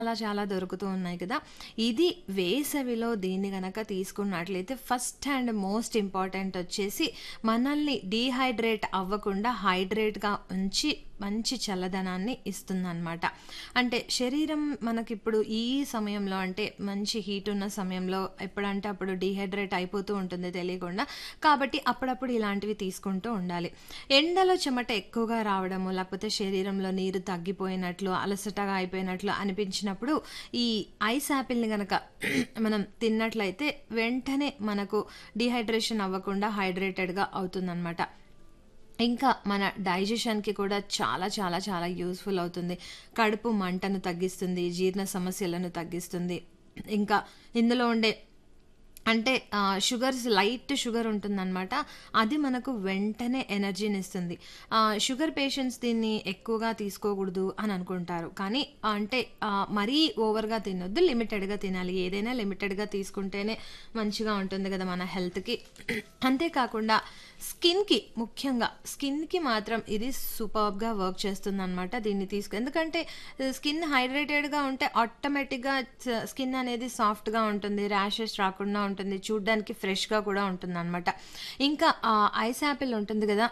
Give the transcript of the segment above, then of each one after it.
చాలా చాలా దొరుకుతూ ఉన్నాయి కదా! ఇది వేసవిలో దీన్ని గనక తీసుకున్నట్లయితే ఫస్ట్ అండ్ మోస్ట్ ఇంపార్టెంట్ వచ్చేసి మనల్ని డీహైడ్రేట్ అవ్వకుండా హైడ్రేట్‌గా ఉంచి మంచి చల్లదనాన్ని ఇస్తుందనమాట. అంటే శరీరం మనకిప్పుడు ఈ సమయంలో అంటే మంచి హీట్ ఉన్న సమయంలో ఎప్పుడంటే అప్పుడు డీహైడ్రేట్ అయిపోతూ ఉంటుంది తెలియకుండా. కాబట్టి అప్పుడప్పుడు ఇలాంటివి తీసుకుంటూ ఉండాలి. ఎండలో చెమట ఎక్కువగా రావడము, లేకపోతే శరీరంలో నీరు తగ్గిపోయినట్లు, అలసటగా అయిపోయినట్లు అనిపించినప్పుడు ఈ ఐస్ యాపిల్‌ని గనక మనం తిన్నట్లయితే వెంటనే మనకు డీహైడ్రేషన్ అవ్వకుండా హైడ్రేటెడ్‌గా అవుతుందనమాట. ఇంకా మన డైజెషన్‌కి కూడా చాలా చాలా చాలా యూజ్‌ఫుల్ అవుతుంది. కడుపు మంటను తగ్గిస్తుంది, జీర్ణ సమస్యలను తగ్గిస్తుంది. ఇంకా ఇందులో ఉండే అంటే ఆహ్, షుగర్స్ లైట్ షుగర్ ఉంటుందనమాట. అది మనకు వెంటనే ఎనర్జీనిస్తుంది. ఆహ్, షుగర్ పేషెంట్స్ దీన్ని ఎక్కువగా తీసుకోకూడదు అని అనుకుంటారు. కానీ అంటే ఆహ్, మరీ ఓవర్‌గా తినొద్దు. లిమిటెడ్‌గా తినాలి. ఏదైనా లిమిటెడ్‌గా తీసుకుంటేనే మంచిగా ఉంటుంది కదా మన హెల్త్‌కి. అంతే కాకుండా స్కిన్‌కి ముఖ్యంగా స్కిన్‌కి మాత్రం ఇది సూపర్బ్‌గా వర్క్ చేస్తుందనమాట. దీన్ని తీసుకు ఎందుకంటే స్కిన్ హైడ్రేటెడ్‌గా ఉంటే ఆటోమేటిక్‌గా స స్కిన్ అనేది సాఫ్ట్‌గా ఉంటుంది. ర్యాషెస్ రాకుండా ఉంటుంది. చూడ్డానికి ఫ్రెష్‌గా కూడా ఉంటుందనమాట. ఇంకా ఆహ్, ఐస్ యాపిల్ ఉంటుంది గదా!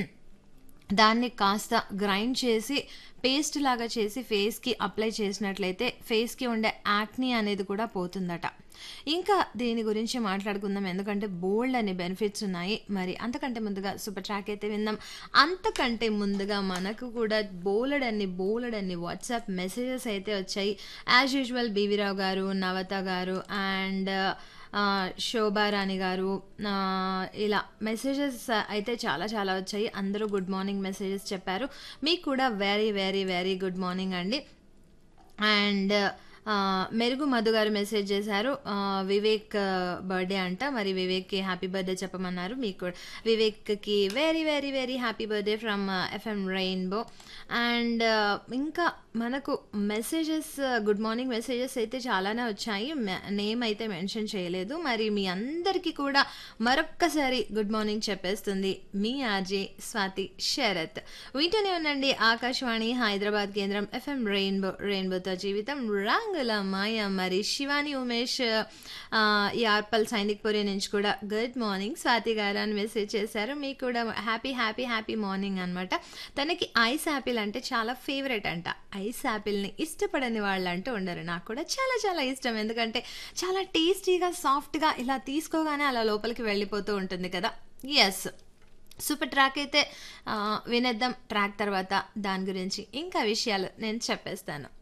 దాన్ని కాస్త గ్రైండ్ చేసి పేస్ట్ లాగా చేసి ఫేస్‌కి అప్లై చేసినట్లయితే ఫేస్‌కి ఉండే యాక్నీ అనేది కూడా పోతుందట. ఇంకా దీని గురించి మాట్లాడుకుందాం. ఎందుకంటే బోలెడన్ని బెనిఫిట్స్ ఉన్నాయి. మరి అంతకంటే ముందుగా సూపర్ ట్రాక్ అయితే విందాం. అంతకంటే ముందుగా మనకు కూడా బోలెడన్ని బోలెడన్ని వాట్సాప్ మెసేజెస్ అయితే వచ్చాయి. యాజ్ యూజువల్ బీవీరావు గారు, నవత గారు అండ్ ఆహ్, శోభారాణి గారు ఆహ్, ఇలా మెసేజెస్ అయితే చాలా చాలా వచ్చాయి. అందరూ గుడ్ మార్నింగ్ మెసేజెస్ చెప్పారు. మీకు కూడా very very very good morning అండి. అండ్ ఆహ్, మెరుగు మధు గారు మెసేజ్ చేశారు. ఆహ్, వివేక్ బర్త్‌డే అంట. మరి వివేక్‌కి హ్యాపీ బర్త్‌డే చెప్పమన్నారు. మీకు కూడా వివేక్‌కి very very very happy birthday from FM rainbow. And ఇంకా మనకు మెసేజెస్ గుడ్ మార్నింగ్ మెసేజెస్ అయితే చాలానే వచ్చాయి. మ నేమ్ అయితే మెన్షన్ చేయలేదు. మరి మీ అందరికీ కూడా మరొక్కసారి గుడ్ మార్నింగ్ చెప్పేస్తుంది మీ ఆర్‌జే స్వాతి శరత్. వింటూనే ఉండండి ఆకాశవాణి హైదరాబాద్ కేంద్రం ఎఫ్ఎం రెయిన్బో రెయిన్బోతో జీవితం రంగుల మాయ. మరి శివాని ఉమేష్ ఆహ్, యార్పల్ సైనిక్‌పురి నుంచి కూడా గుడ్ మార్నింగ్ స్వాతి గారు అని మెసేజ్ చేశారు. మీకు కూడా హ్యాపీ హ్యాపీ హ్యాపీ మార్నింగ్ అనమాట. తనకి ఐస్ యాపిల్ అంటే చాలా ఫేవరెట్ అంట. ఐస్ యాపిల్‌ని ఇష్టపడని వాళ్ళంటూ ఉండరు. నాకు కూడా చాలా చాలా ఇష్టం. ఎందుకంటే చాలా టేస్టీగా, సాఫ్ట్‌గా ఇలా తీసుకోగానే అలా లోపలికి వెళ్ళిపోతూ ఉంటుంది కదా! యెస్. సూపర్ ట్రాక్ అయితే ఆహ్, వినేద్దాం. ట్రాక్ తర్వాత దాని గురించి ఇంకా విషయాలు నేను చెప్పేస్తాను.